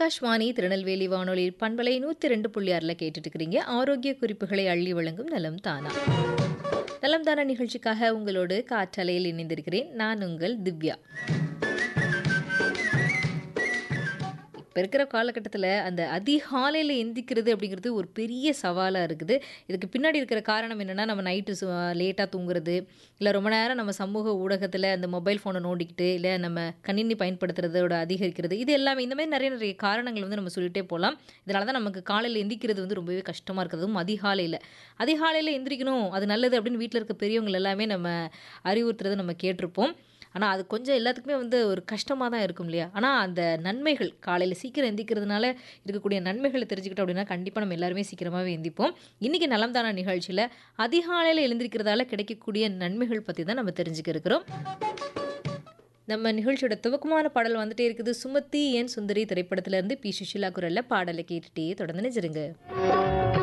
ஆகாஷ்வாணி திருநெல்வேலி வானொலி பண்பலை நூற்றி ரெண்டு புள்ளி ஆறில் கேட்டுட்டு இருக்கிறீங்க ஆரோக்கிய குறிப்புகளை அள்ளி வழங்கும் நலம் தானா நலம் தானா நிகழ்ச்சிக்காக உங்களோடு காற்றலையில் இணைந்திருக்கிறேன் நான் உங்கள் திவ்யா இப்போ இருக்கிற காலகட்டத்தில் அந்த அதிகாலையில் எந்திக்கிறது அப்படிங்கிறது ஒரு பெரிய சவாலாக இருக்குது இதுக்கு பின்னாடி இருக்கிற காரணம் என்னென்னா நம்ம நைட்டு லேட்டாக தூங்குறது இல்லை ரொம்ப நேரம் நம்ம சமூக ஊடகத்தில் அந்த மொபைல் ஃபோனை நோண்டிக்கிட்டு இல்லை நம்ம கணினி பயன்படுத்துறதோட அதிகரிக்கிறது இது எல்லாமே இந்த மாதிரி நிறைய நிறைய காரணங்கள் வந்து நம்ம சொல்லிகிட்டே போகலாம் இதனால தான் நமக்கு காலையில் எந்திக்கிறது வந்து ரொம்பவே கஷ்டமாக இருக்கிறதும் அதிகாலையில் அதிகாலையில் எந்திரிக்கணும் அது நல்லது அப்படின்னு வீட்டில் இருக்க பெரியவங்க எல்லாமே நம்ம அறிவுறுத்துறதை நம்ம கேட்டிருப்போம் ஆனால் அது கொஞ்சம் எல்லாத்துக்குமே வந்து ஒரு கஷ்டமாக தான் இருக்கும் இல்லையா ஆனால் அந்த நன்மைகள் காலையில் சீக்கிரம் எந்திக்கிறதுனால இருக்கக்கூடிய நன்மைகளை தெரிஞ்சுக்கிட்டோம் அப்படின்னா கண்டிப்பாக நம்ம எல்லாருமே சீக்கிரமாகவே எந்திப்போம் இன்றைக்கி நலம்தான நிகழ்ச்சியில் அதிகாலையில் எழுந்திருக்கிறதால கிடைக்கக்கூடிய நன்மைகள் பற்றி தான் நம்ம தெரிஞ்சுக்க இருக்கிறோம் நம்ம நிகழ்ச்சியோட துவக்கமான பாடல் வந்துட்டே இருக்குது சுமத்தி ஏன் சுந்தரி திரைப்படத்திலேருந்து பி சுஷிலா குரலில் பாடலை கேட்டுட்டே தொடர்ந்து நினைச்சிருங்க